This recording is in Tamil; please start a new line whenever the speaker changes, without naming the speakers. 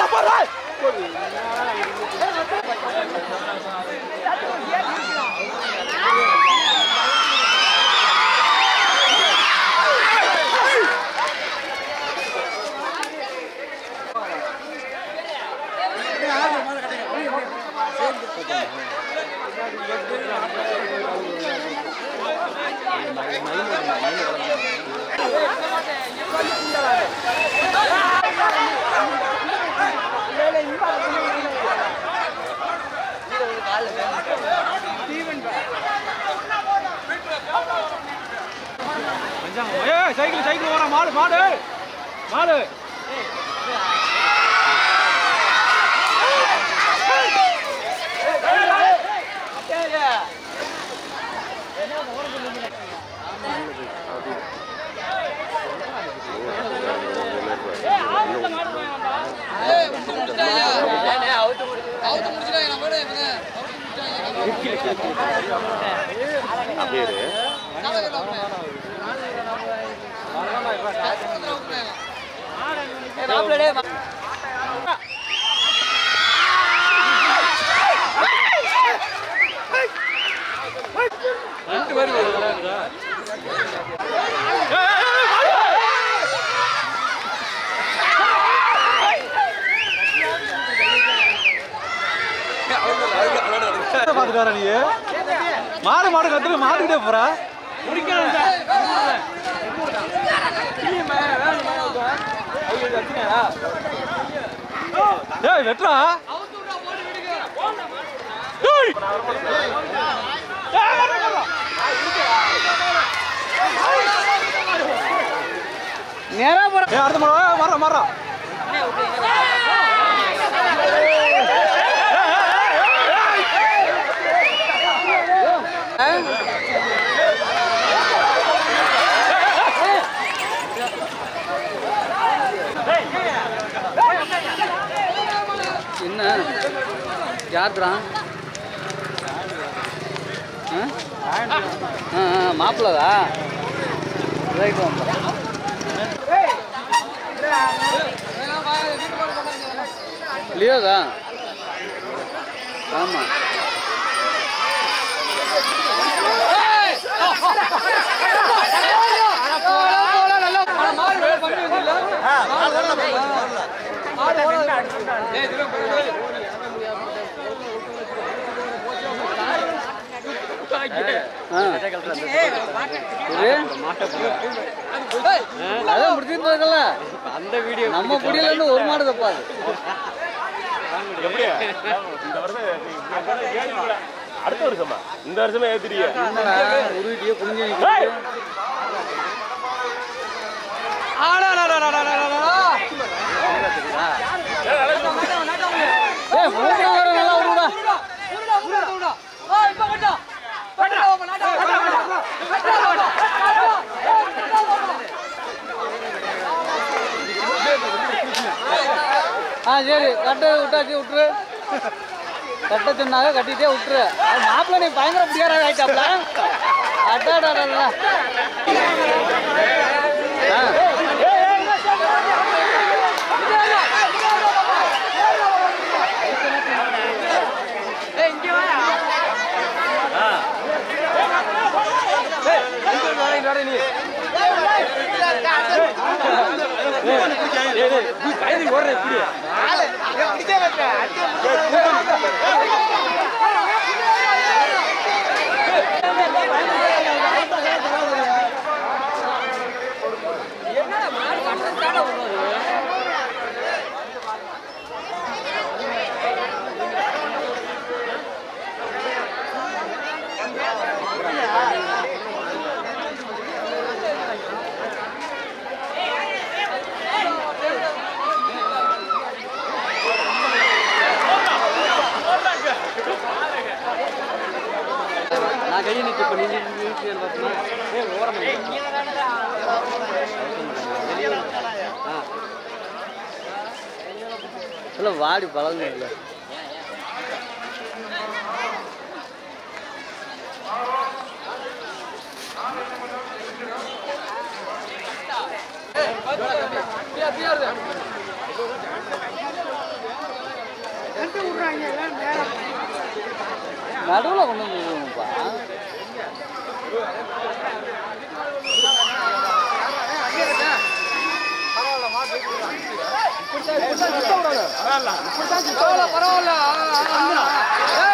ஏய் சைக்கிள் சைக்கிள் வர மாடு மாடு மாடு பாத்துட்டு வர நீ மாடு மாடு கத்துக்கு மாட்டுக்கிட்டே போற ஏய் வெட்றா ஏய்! ஏய், வர்றா, வர்றா.
நேரா போற
ஏய், அடுத்த மாடு மாறா மாறா
என்ன யாருக்குறா மாப்பிள்ளதா ரைட் வாங்க லியோதா ஆமா ஆ. இது? அதான் முடிச்சிருந்ததுல அந்த வீடியோ நம்ம குடியில இருந்து ஒரு மாடு தப்பாது
அடுத்த வருஷமா இந்த வருஷமே ஏத்துறிய
என்னடா உருவிட்டியோ குஞ்சு நிக்குது. ஏய், மூக்குல வேற நல்லா உருவுடா. ஆ சரி கட்டு விட்டாச்சு விட்டுரு கட்ட சொன்னாங்க கட்டிட்டே விட்டுரு அது மாப்பிள்ள நீ பயங்கர பிடிக்கார ஆயிட்டாப்ல அட்டாடா ஆ நான் கையை நிற்க இப்போ நீங்கள் வீட்டில் பார்த்தீங்கன்னா ஏ ஓரம் ஆ இல்லை வாடி பழகுங்க இல்லை நடுவில் கொண்டு வந்து விடுவோம்ப்பா பரவாயில்ல பரவாயில்ல